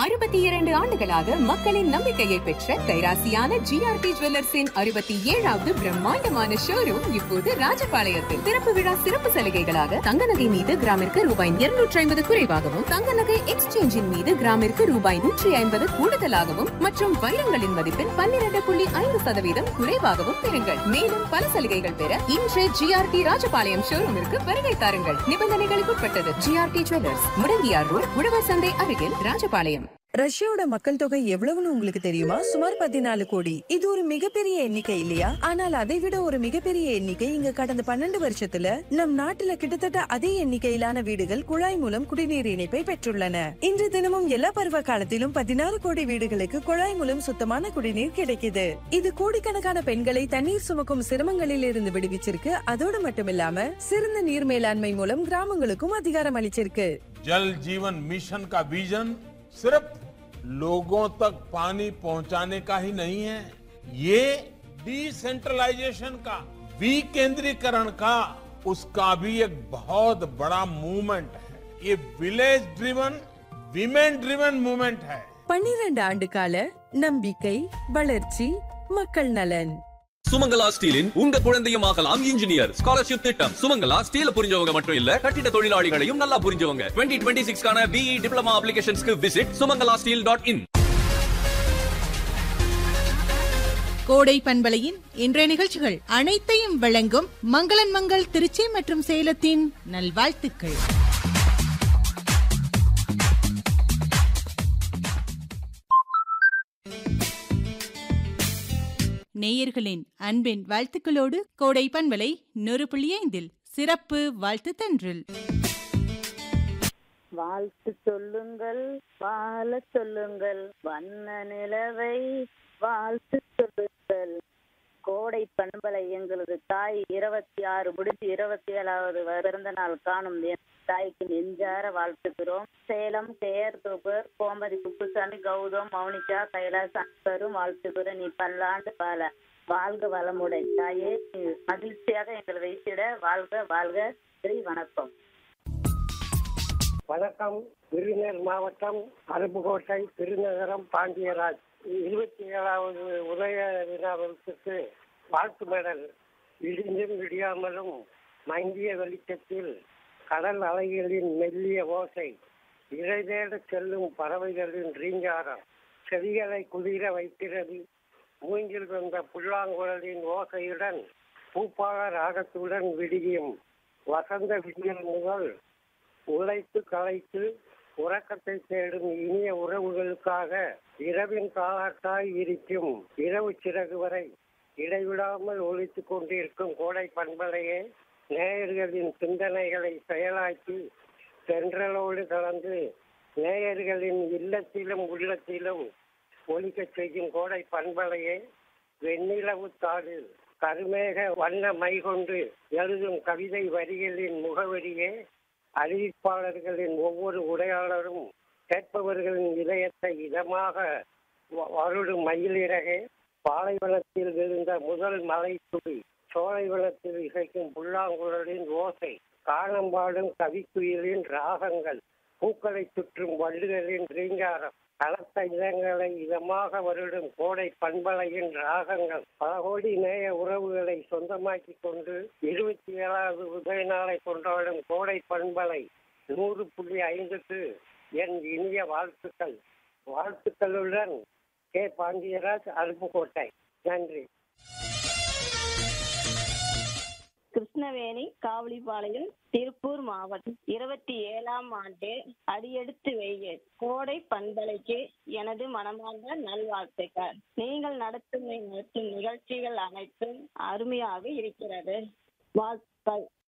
அறுபத்தி இரண்டு ஆண்டுகளாக மக்களின் நம்பிக்கையை பெற்ற கைராசியான ஜிஆர்டி ஜுவல்லர்ஸின் அறுபத்தி ஏழாவது பிரம்மாண்டமான ஷோரூம் இப்போது ராஜபாளையத்தில் திறப்பு விழா சிறப்பு சலுகைகளாக தங்க நகை மீது கிராமிற்கு ரூபாய் இருநூற்றி ஐம்பது குறைவாகவும் தங்க நகை எக்ஸ்சேஞ்சின் மீது கிராமிற்கு ரூபாய் நூற்றி ஐம்பது கூடுதலாகவும் மற்றும் வைரங்களின் மதிப்பில் பன்னிரண்டு புள்ளி ஐந்து சதவீதம் குறைவாகவும் பெறுங்கள் மேலும் பல சலுகைகள் பெற இன்று ஜிஆர்டி ராஜபாளையம் ஷோரூமிற்கு வருகை தாருங்கள் நிபந்தனைகளுக்கு உட்பட்டது ஜிஆர்டி ஜுவல்லர்ஸ் முடங்கியார் ரோட் உழவர் சந்தை அருகில் ராஜபாளையம் ரஷ்யாவோட மக்கள் தொகை எவ்வளவுன்னு உங்களுக்கு தெரியுமா சுமார் பதினாலு கோடி இது ஒரு மிகப்பெரிய எண்ணிக்கை இல்லையா ஆனால் அதை விட ஒரு மிகப்பெரிய எண்ணிக்கை இங்க கடந்த பன்னெண்டு வருஷத்துல நம் நாட்டுல கிட்டத்தட்ட அதே எண்ணிக்கையிலான வீடுகள் குழாய் மூலம் குடிநீர் இணைப்பை பெற்றுள்ளன இன்று தினமும் எல்லா பருவ காலத்திலும் பதினாறு கோடி வீடுகளுக்கு குழாய் மூலம் சுத்தமான குடிநீர் கிடைக்குது இது கோடிக்கணக்கான பெண்களை தண்ணீர் சுமக்கும் சிரமங்களில் இருந்து விடுவிச்சிருக்கு அதோடு மட்டுமில்லாம சிறந்த நீர் மேலாண்மை மூலம் கிராமங்களுக்கும் அதிகாரம் அளிச்சிருக்கு जल जीवन मिशन का विजन सिर्फ लोगों तक पानी पहुंचाने का ही नहीं है ये डिसेंट्रलाइजेशन का विकेंद्रीकरण का उसका भी एक बहुत बड़ा मूवमेंट है ये village driven women driven movement है பன்னிரண்டு ஆண்டு கால நம்பிக்கை வளர்ச்சி மக்கள் நலன் சுமங்கலா ஸ்டீலின் உங்க குழந்தையும் ஆகலாம் இன்ஜினியர் ஸ்காலர்ஷிப் திட்டம் சுமங்கலா ஸ்டீல புரிஞ்சவங்க மட்டும் இல்ல கட்டிட தொழிலாளிகளையும் நல்லா புரிஞ்சவங்க டுவெண்ட்டி டுவெண்ட்டி சிக்ஸ்க்கான பிஇ டிப்ளமா அப்ளிகேஷன்ஸ்க்கு visit Sumangala steel dot in கோடை பண்பலையின் இன்றைய நிகழ்ச்சிகள் அனைத்தையும் வழங்கும் மங்களன் மங்கள் திருச்சி மற்றும் சேலத்தின் நல்வாழ்த்துக்கள் நேயர்களின் அன்பின் வாழ்த்துக்களோடு கோடை பண்பலை நூறு புள்ளி ஐந்தில் சிறப்பு வாழ்த்து தன்றில் வாழ்த்து சொல்லுங்கள் வாழ சொல்லுங்கள் வண்ண நிலவை வாழ்த்து சொல்லுங்கள் கோடை பண்பலை எங்களது தாய் இருபத்தி ஆறு முடிஞ்சு இருபத்தி ஏழாவது பிறந்த நாள் காணும் என் தாய்க்கு நெஞ்சார வாழ்த்துக்கிறோம் சேலம் கேஆர் தோப்பர் கோமதி குப்புசாமி கௌதம் மௌனிகா கைலாஸ் அன்பரும் வாழ்த்துக்கிறோம் நீ பல்லாண்டு பால வாழ்க வளமுடன் தாயே நீ மகிழ்ச்சியாக எங்களை வைத்திட வாழ்க வாழ்க ஸ்ரீ வணக்கம் வணக்கம் விருதுநகர் மாவட்டம் அருப்புக்கோட்டை திருநகரம் பாண்டியராஜ் இருபத்தி ஏழாவது உதய வினாவிற்கு வாழ்த்து மெடல் விடிந்தும் விடியாமலும் மங்கிய வெளிச்சத்தில் கடல் அலைகளின் மெல்லிய ஓசை இறை தேட செல்லும் பறவைகளின் ரீங்காரம் செடிகளை குளிர வைக்கிறது மூங்கில் வந்த புல்லாங்குழலின் ஓசையுடன் பூப்பாள ராகத்துடன் விடியும் வசந்த விடியல் முதல் உழைத்து களைத்து உறக்கத்தை தேடும் இனிய உறவுகளுக்காக இரவின் காலாட்டாய் இருக்கும் இரவு சிறகு வரை இடைவிடாமல் ஒழித்துக் கொண்டிருக்கும் கோடை பண்பலையே நேயர்களின் சிந்தனைகளை செயலாக்கி தென்றலோடு கலந்து நேயர்களின் இல்லத்திலும் உள்ளத்திலும் ஒலிக்கச் செய்யும் கோடை பண்பலையே வெண்ணிலவு தாளில் கருமேக வண்ண மை கொண்டு எழுதும் கவிதை வரிகளின் முகவரியே அறிவிப்பாளர்களின் ஒவ்வொரு உரையாளரும் கேட்பவர்களின் இதயத்தை இதமாக வ- வருடும் மயிலிறகே பாலைவனத்தில் விழுந்த முதல் மலை துளி சோலைவனத்தில் இசைக்கும் புல்லாங்குழலின் ஓசை காணம்பாடும் கவிக்குயிலின் ராகங்கள் பூக்களை சுற்றும் வள்ளுகளின் ரீங்காரம் கலத்த இதங்களை இதமாக வருடும் கோடை பண்பலையின் ராகங்கள் பல கோடி நேய உறவுகளை சொந்தமாக்கிக் கொண்டு இருபத்தி ஏழாவது உதய நாளை கொண்டாடும் கோடை பண்பலை நூறு புள்ளி ஐந்துக்கு என் இனிய வாழ்த்துக்கள் வாழ்த்துக்களுடன் கே பாண்டியராஜ் அருப்புக்கோட்டை நன்றி கிருஷ்ணவேணி காவலிபாளையம் திருப்பூர் மாவட்டம் இருபத்தி ஏழாம் ஆண்டு அடியெடுத்து வைய கோடை பண்பலைக்கு எனது மனமார்ந்த நல்வாழ்த்துக்கள் நீங்கள் நடத்தும் நடத்தும் நிகழ்ச்சிகள் அனைத்தும் அருமையாக இருக்கிறது வாழ்த்துக்கள்